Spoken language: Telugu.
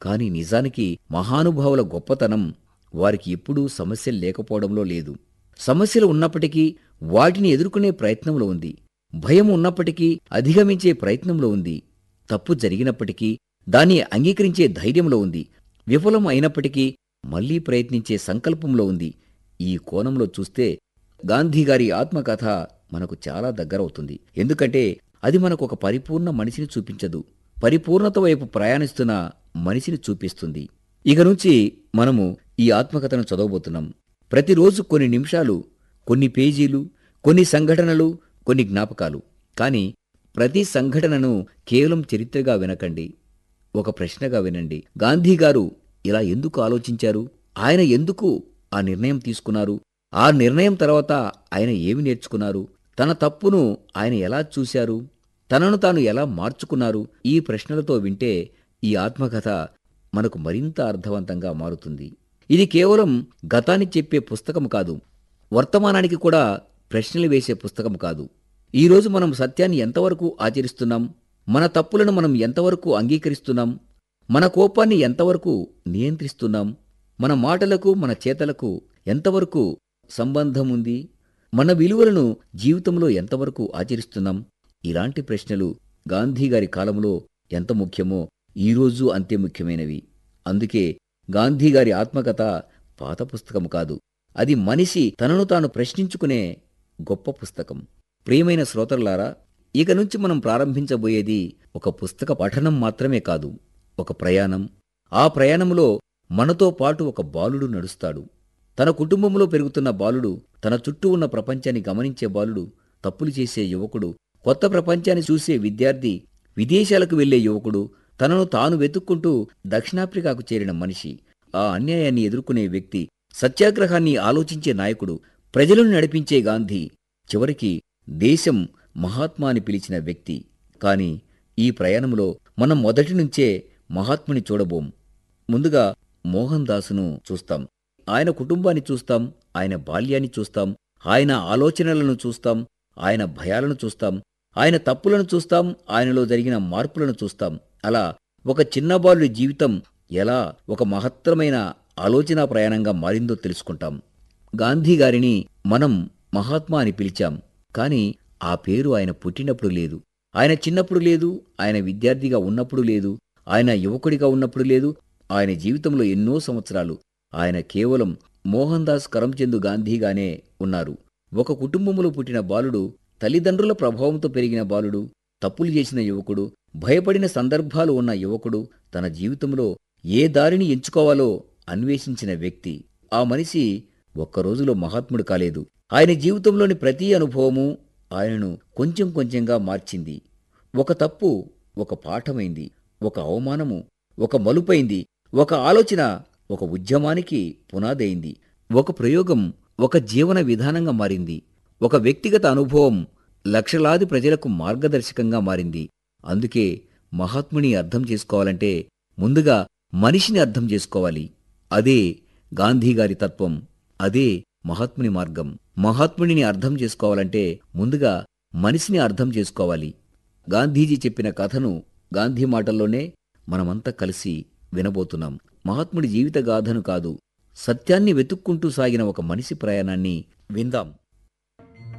కాని నిజానికి మహానుభావుల గొప్పతనం వారికి ఎప్పుడూ సమస్యలు లేకపోవడంలో లేదు సమస్యలు ఉన్నప్పటికీ వాటిని ఎదుర్కొనే ప్రయత్నంలో ఉంది భయం ఉన్నప్పటికీ అధిగమించే ప్రయత్నంలో ఉంది తప్పు జరిగినప్పటికీ దాన్ని అంగీకరించే ధైర్యంలో ఉంది విఫలం అయినప్పటికీ మళ్లీ ప్రయత్నించే సంకల్పంలో ఉంది ఈ కోణంలో చూస్తే గాంధీగారి ఆత్మకథ మనకు చాలా దగ్గరవుతుంది ఎందుకంటే అది మనకు ఒక పరిపూర్ణ మనిషిని చూపించదు పరిపూర్ణత వైపు ప్రయాణిస్తున్న మనిషిని చూపిస్తుంది ఇక నుంచి మనము ఈ ఆత్మకథను చదవబోతున్నాం ప్రతిరోజు కొన్ని నిమిషాలు కొన్ని పేజీలు కొన్ని సంఘటనలు కొన్ని జ్ఞాపకాలు కానీ ప్రతి సంఘటనను కేవలం చరిత్రగా వినకండి ఒక ప్రశ్నగా వినండి గాంధీ గారు ఇలా ఎందుకు ఆలోచించారు ఆయన ఎందుకు ఆ నిర్ణయం తీసుకున్నారు ఆ నిర్ణయం తర్వాత ఆయన ఏమి నేర్చుకున్నారు తన తప్పును ఆయన ఎలా చూశారు తనను తాను ఎలా మార్చుకున్నారు ఈ ప్రశ్నలతో వింటే ఈ ఆత్మకథ మనకు మరింత అర్థవంతంగా మారుతుంది ఇది కేవలం గతాన్ని చెప్పే పుస్తకం కాదు వర్తమానానికి కూడా ప్రశ్నలు వేసే పుస్తకం కాదు ఈరోజు మనం సత్యాన్ని ఎంతవరకు ఆచరిస్తున్నాం మన తప్పులను మనం ఎంతవరకు అంగీకరిస్తున్నాం మన కోపాన్ని ఎంతవరకు నియంత్రిస్తున్నాం మన మాటలకు మన చేతలకు ఎంతవరకు సంబంధం ఉంది మన విలువలను జీవితంలో ఎంతవరకు ఆచరిస్తున్నాం ఇలాంటి ప్రశ్నలు గాంధీగారి కాలంలో ఎంత ముఖ్యమో ఈరోజు అంతే ముఖ్యమైనవి అందుకే గాంధీగారి ఆత్మకథ పాత పుస్తకం కాదు అది మనిషి తనను తాను ప్రశ్నించుకునే గొప్ప పుస్తకం ప్రియమైన శ్రోతరులారా ఇక నుంచి మనం ప్రారంభించబోయేది ఒక పుస్తక పఠనం మాత్రమే కాదు ఒక ప్రయాణం ఆ ప్రయాణంలో మనతో పాటు ఒక బాలుడు నడుస్తాడు తన కుటుంబంలో పెరుగుతున్న బాలుడు తన చుట్టూ ఉన్న ప్రపంచాన్ని గమనించే బాలుడు తప్పులు చేసే యువకుడు కొత్త ప్రపంచాన్ని చూసే విద్యార్థి విదేశాలకు వెళ్లే యువకుడు తనను తాను వెతుక్కుంటూ దక్షిణాఫ్రికాకు చేరిన మనిషి ఆ అన్యాయాన్ని ఎదుర్కొనే వ్యక్తి సత్యాగ్రహాన్ని ఆలోచించే నాయకుడు ప్రజలను నడిపించే గాంధీ చివరికి దేశం మహాత్మా అని పిలిచిన వ్యక్తి కాని ఈ ప్రయాణంలో మనం మొదటి నుంచే మహాత్ముని చూడబోం ముందుగా మోహన్ దాసును చూస్తాం ఆయన కుటుంబాన్ని చూస్తాం ఆయన బాల్యాన్ని చూస్తాం ఆయన ఆలోచనలను చూస్తాం ఆయన భయాలను చూస్తాం ఆయన తప్పులను చూస్తాం ఆయనలో జరిగిన మార్పులను చూస్తాం అలా ఒక చిన్న బాలుడి జీవితం ఎలా ఒక మహత్తరమైన ఆలోచనా ప్రయాణంగా మారిందో తెలుసుకుంటాం గాంధీ గారిని మనం మహాత్మా అని పిలిచాం కాని ఆ పేరు ఆయన పుట్టినప్పుడు లేదు ఆయన చిన్నప్పుడు లేదు ఆయన విద్యార్థిగా ఉన్నప్పుడు లేదు ఆయన యువకుడిగా ఉన్నప్పుడు లేదు ఆయన జీవితంలో ఎన్నో సంవత్సరాలు ఆయన కేవలం మోహన్ దాస్ కరంచంద్ గాంధీగానే ఉన్నారు ఒక కుటుంబంలో పుట్టిన బాలుడు తల్లిదండ్రుల ప్రభావంతో పెరిగిన బాలుడు తప్పులు చేసిన యువకుడు భయపడిన సందర్భాలు ఉన్న యువకుడు తన జీవితంలో ఏ దారిని ఎంచుకోవాలో అన్వేషించిన వ్యక్తి ఆ మనిషి ఒక్కరోజులో మహాత్ముడు కాలేదు ఆయన జీవితంలోని ప్రతి అనుభవము ఆయనను కొంచెం కొంచెంగా మార్చింది ఒక తప్పు ఒక పాఠమైంది ఒక అవమానము ఒక మలుపైంది ఒక ఆలోచన ఒక ఉద్యమానికి పునాదైంది ఒక ప్రయోగం ఒక జీవన విధానంగా మారింది ఒక వ్యక్తిగత అనుభవం లక్షలాది ప్రజలకు మార్గదర్శకంగా మారింది అందుకే మహాత్ముని అర్థం చేసుకోవాలంటే ముందుగా మనిషిని అర్థం చేసుకోవాలి అదే గాంధీగారి తత్వం అదే మహాత్ముని మార్గం మహాత్మునిని అర్థం చేసుకోవాలంటే ముందుగా మనిషిని అర్థం చేసుకోవాలి గాంధీజీ చెప్పిన కథను గాంధీ మాటల్లోనే మనమంతా కలిసి వినబోతున్నాం మహాత్ముడి జీవిత గాథను కాదు సత్యాన్ని వెతుక్కుంటూ సాగిన ఒక మనిషి ప్రయాణాన్ని విందాం